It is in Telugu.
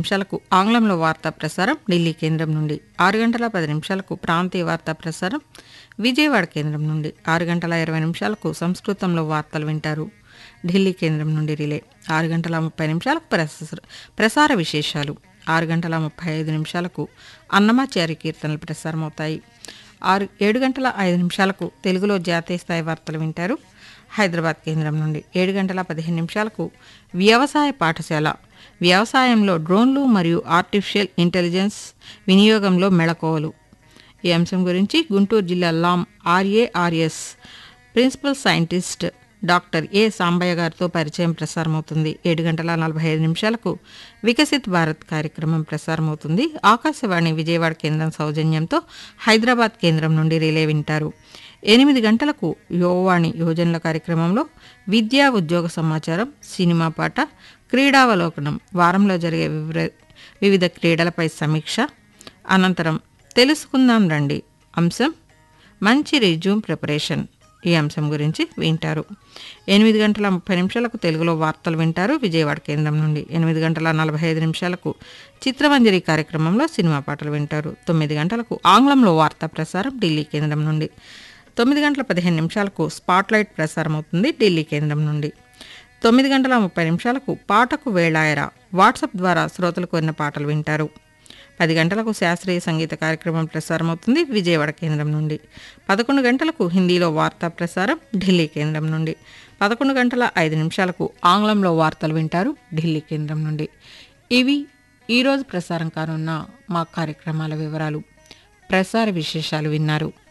నిమిషాలకు ఆంగ్లంలో వార్తా ప్రసారం ఢిల్లీ కేంద్రం నుండి ఆరు గంటల పది నిమిషాలకు ప్రాంతీయ వార్తా ప్రసారం విజయవాడ కేంద్రం నుండి ఆరు గంటల ఇరవై నిమిషాలకు సంస్కృతంలో వార్తలు వింటారు ఢిల్లీ కేంద్రం నుండి రిలే ఆరు గంటల ముప్పై నిమిషాలకు ప్రసార ప్రసార విశేషాలు ఆరు గంటల ముప్పై ఐదు నిమిషాలకు అన్నమాచారి కీర్తనలు ప్రసారమవుతాయి ఆరు ఏడు గంటల ఐదు నిమిషాలకు తెలుగులో జాతీయ స్థాయి వార్తలు వింటారు హైదరాబాద్ కేంద్రం నుండి ఏడు గంటల పదిహేను నిమిషాలకు వ్యవసాయ పాఠశాల వ్యవసాయంలో డ్రోన్లు మరియు ఆర్టిఫిషియల్ ఇంటెలిజెన్స్ వినియోగంలో మెళకువలు ఈ అంశం గురించి గుంటూరు జిల్లా Lam RARS principal scientist doctor A Sambaiah గారితో పరిచయం ప్రసారమవుతుంది ఏడు గంటల నలభై ఐదు నిమిషాలకు వికసిత్ భారత్ కార్యక్రమం ప్రసారమవుతుంది ఆకాశవాణి విజయవాడ కేంద్రం సౌజన్యంతో హైదరాబాద్ కేంద్రం నుండి రిలే వింటారు ఎనిమిది గంటలకు యువవాణి యోజనల కార్యక్రమంలో విద్యా ఉద్యోగ సమాచారం సినిమా పాట క్రీడావలోకనం వారంలో జరిగే వివర వివిధ క్రీడలపై సమీక్ష అనంతరం తెలుసుకుందాం రండి అంశం మంచి రిజ్యూమ్ ప్రిపరేషన్ ఈ అంశం గురించి వింటారు ఎనిమిది గంటల ముప్పై నిమిషాలకు తెలుగులో వార్తలు వింటారు విజయవాడ కేంద్రం నుండి ఎనిమిది గంటల నలభై ఐదు నిమిషాలకు చిత్రమంజరి కార్యక్రమంలో సినిమా పాటలు వింటారు తొమ్మిది గంటలకు ఆంగ్లంలో వార్తా ప్రసారం ఢిల్లీ కేంద్రం నుండి తొమ్మిది గంటల పదిహేను నిమిషాలకు స్పాట్లైట్ ప్రసారం అవుతుంది ఢిల్లీ కేంద్రం నుండి తొమ్మిది గంటల ముప్పై నిమిషాలకు పాటకు వేళాయరా వాట్సాప్ ద్వారా శ్రోతలు కోరిన పాటలు వింటారు పది గంటలకు శాస్త్రీయ సంగీత కార్యక్రమం ప్రసారం అవుతుంది విజయవాడ కేంద్రం నుండి పదకొండు గంటలకు హిందీలో వార్తా ప్రసారం ఢిల్లీ కేంద్రం నుండి పదకొండు గంటల ఐదు నిమిషాలకు ఆంగ్లంలో వార్తలు వింటారు ఢిల్లీ కేంద్రం నుండి ఇవి ఈరోజు ప్రసారం కానున్న మా కార్యక్రమాల వివరాలు ప్రసార విశేషాలు విన్నారు